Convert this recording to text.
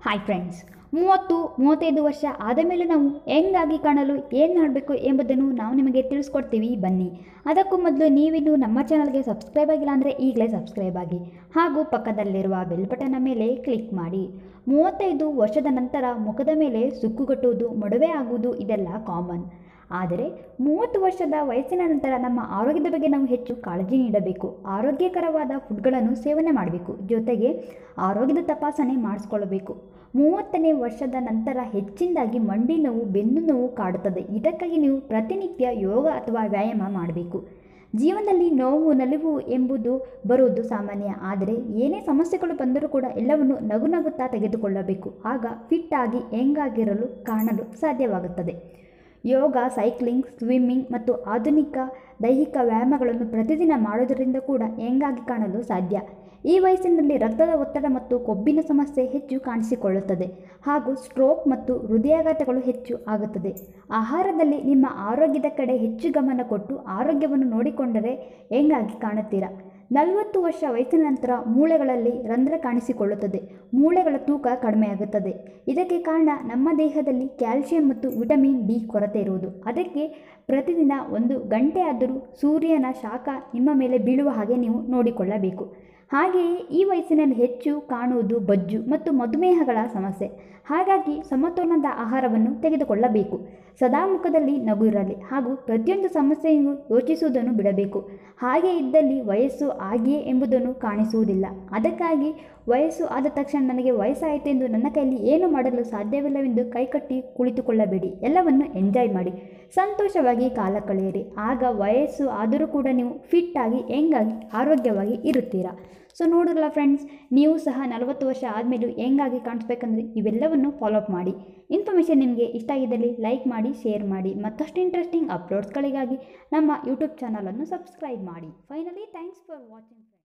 hi friends ಮೂವತ್ತು ಮೂವತ್ತೈದು ವರ್ಷ ಆದ ಮೇಲೆ ನಾವು ಹೆಂಗಾಗಿ ಕಾಣಲು ಏನು ಮಾಡಬೇಕು ಎಂಬುದನ್ನು ನಾವು ನಿಮಗೆ ತಿಳಿಸ್ಕೊಡ್ತೀವಿ ಬನ್ನಿ ಅದಕ್ಕೂ ಮೊದಲು ನೀವಿನ್ನು ನಮ್ಮ ಚಾನಲ್ಗೆ ಸಬ್ಸ್ಕ್ರೈಬ್ ಆಗಿಲ್ಲ ಅಂದರೆ ಈಗಲೇ ಸಬ್ಸ್ಕ್ರೈಬ್ ಆಗಿ ಹಾಗೂ ಪಕ್ಕದಲ್ಲಿರುವ ಬೆಲ್ ಬಟನ್ನ ಮೇಲೆ ಕ್ಲಿಕ್ ಮಾಡಿ ಮೂವತ್ತೈದು ವರ್ಷದ ನಂತರ ಮುಖದ ಮೇಲೆ ಸುಕ್ಕುಗಟ್ಟುವುದು ಮೊಡವೆ ಆಗುವುದು ಇದೆಲ್ಲ ಕಾಮನ್ ಆದರೆ ಮೂವತ್ತು ವರ್ಷದ ವಯಸ್ಸಿನ ನಂತರ ನಮ್ಮ ಆರೋಗ್ಯದ ಬಗ್ಗೆ ನಾವು ಹೆಚ್ಚು ಕಾಳಜಿ ನೀಡಬೇಕು ಆರೋಗ್ಯಕರವಾದ ಫುಡ್ಗಳನ್ನು ಸೇವನೆ ಮಾಡಬೇಕು ಜೊತೆಗೆ ಆರೋಗ್ಯದ ತಪಾಸಣೆ ಮಾಡಿಸ್ಕೊಳ್ಬೇಕು ಮೂವತ್ತನೇ ವರ್ಷದ ನಂತರ ಹೆಚ್ಚಿನದಾಗಿ ಮಂಡಿ ನೋವು ಬೆನ್ನು ನೋವು ಕಾಡುತ್ತದೆ ಇದಕ್ಕಾಗಿ ನೀವು ಪ್ರತಿನಿತ್ಯ ಯೋಗ ಅಥವಾ ವ್ಯಾಯಾಮ ಮಾಡಬೇಕು ಜೀವನದಲ್ಲಿ ನೋವು ನಲಿವು ಎಂಬುದು ಬರುವುದು ಸಾಮಾನ್ಯ ಆದರೆ ಏನೇ ಸಮಸ್ಯೆಗಳು ಬಂದರೂ ಕೂಡ ಎಲ್ಲವನ್ನು ನಗು ನಗುತ್ತಾ ತೆಗೆದುಕೊಳ್ಳಬೇಕು ಆಗ ಫಿಟ್ ಆಗಿ ಹೆಂಗಾಗಿರಲು ಕಾಣಲು ಸಾಧ್ಯವಾಗುತ್ತದೆ ಯೋಗ ಸೈಕ್ಲಿಂಗ್ ಸ್ವಿಮ್ಮಿಂಗ್ ಮತ್ತು ಆಧುನಿಕ ದೈಹಿಕ ವ್ಯಾಯಾಮಗಳನ್ನು ಪ್ರತಿದಿನ ಮಾಡೋದರಿಂದ ಕೂಡ ಹೆಂಗಾಗಿ ಕಾಣಲು ಸಾಧ್ಯ ಈ ವಯಸ್ಸಿನಲ್ಲಿ ರಕ್ತದ ಒತ್ತಡ ಮತ್ತು ಕೊಬ್ಬಿನ ಸಮಸ್ಯೆ ಹೆಚ್ಚು ಕಾಣಿಸಿಕೊಳ್ಳುತ್ತದೆ ಹಾಗೂ ಸ್ಟ್ರೋಕ್ ಮತ್ತು ಹೃದಯಾಘಾತಗಳು ಹೆಚ್ಚು ಆಗುತ್ತದೆ ಆಹಾರದಲ್ಲಿ ನಿಮ್ಮ ಆರೋಗ್ಯದ ಕಡೆ ಹೆಚ್ಚು ಗಮನ ಕೊಟ್ಟು ಆರೋಗ್ಯವನ್ನು ನೋಡಿಕೊಂಡರೆ ಹೆಂಗಾಗಿ ಕಾಣುತ್ತೀರಾ ನಲವತ್ತು ವರ್ಷ ವಯಸ್ಸಿನ ನಂತರ ಮೂಳೆಗಳಲ್ಲಿ ರಂಧ್ರ ಕಾಣಿಸಿಕೊಳ್ಳುತ್ತದೆ ಮೂಳೆಗಳ ತೂಕ ಕಡಿಮೆಯಾಗುತ್ತದೆ ಇದಕ್ಕೆ ಕಾರಣ ನಮ್ಮ ದೇಹದಲ್ಲಿ ಕ್ಯಾಲ್ಸಿಯಂ ಮತ್ತು ವಿಟಮಿನ್ ಡಿ ಕೊರತೆ ಇರುವುದು ಅದಕ್ಕೆ ಪ್ರತಿದಿನ ಒಂದು ಗಂಟೆಯಾದರೂ ಸೂರ್ಯನ ಶಾಖ ನಿಮ್ಮ ಮೇಲೆ ಬೀಳುವ ಹಾಗೆ ನೀವು ನೋಡಿಕೊಳ್ಳಬೇಕು ಹಾಗೆಯೇ ಈ ವಯಸ್ಸಿನಲ್ಲಿ ಹೆಚ್ಚು ಕಾಣುವುದು ಬಜ್ಜು ಮತ್ತು ಮಧುಮೇಹಗಳ ಸಮಸ್ಯೆ ಹಾಗಾಗಿ ಸಮತೋಲನದ ಆಹಾರವನ್ನು ತೆಗೆದುಕೊಳ್ಳಬೇಕು ಸದಾ ಮುಖದಲ್ಲಿ ನಗು ಇರಲಿ ಹಾಗೂ ಪ್ರತಿಯೊಂದು ಸಮಸ್ಯೆಯೂ ಯೋಚಿಸುವುದನ್ನು ಬಿಡಬೇಕು ಹಾಗೆ ಇದ್ದಲ್ಲಿ ವಯಸ್ಸು ಆಗಿಯೇ ಎಂಬುದನ್ನು ಕಾಣಿಸುವುದಿಲ್ಲ ಅದಕ್ಕಾಗಿ ವಯಸ್ಸು ಆದ ತಕ್ಷಣ ನನಗೆ ವಯಸ್ಸಾಯಿತು ಎಂದು ನನ್ನ ಕೈಯಲ್ಲಿ ಏನು ಮಾಡಲು ಸಾಧ್ಯವಿಲ್ಲವೆಂದು ಕೈಕಟ್ಟಿ ಕುಳಿತುಕೊಳ್ಳಬೇಡಿ ಎಲ್ಲವನ್ನು ಎಂಜಾಯ್ ಮಾಡಿ ಸಂತೋಷವಾಗಿ ಕಾಲ ಕಳೆಯಿರಿ ಆಗ ವಯಸ್ಸು ಆದರೂ ಕೂಡ ನೀವು ಫಿಟ್ ಆಗಿ ಹೆಂಗಾಗಿ ಆರೋಗ್ಯವಾಗಿ ಇರುತ್ತೀರಾ ಸೊ ನೋಡಿರಲ್ಲ ಫ್ರೆಂಡ್ಸ್ ನೀವು ಸಹ ನಲವತ್ತು ವರ್ಷ ಆದಮೇಲೂ ಹೆಂಗಾಗಿ ಕಾಣಿಸ್ಬೇಕಂದ್ರೆ ಇವೆಲ್ಲವನ್ನು ಫಾಲೋ ಅಪ್ ಮಾಡಿ ಇನ್ಫಾರ್ಮೇಷನ್ ನಿಮಗೆ ಇಷ್ಟ ಆಗಿದ್ದಲ್ಲಿ ಲೈಕ್ ಮಾಡಿ ಶೇರ್ ಮಾಡಿ ಮತ್ತಷ್ಟು ಇಂಟ್ರೆಸ್ಟಿಂಗ್ ಅಪ್ಲೋಡ್ಸ್ಗಳಿಗಾಗಿ ನಮ್ಮ ಯೂಟ್ಯೂಬ್ ಚಾನಲನ್ನು ಸಬ್ಸ್ಕ್ರೈಬ್ ಮಾಡಿ ಫೈನಲಿ ಥ್ಯಾಂಕ್ಸ್ ಫಾರ್ ವಾಚಿಂಗ್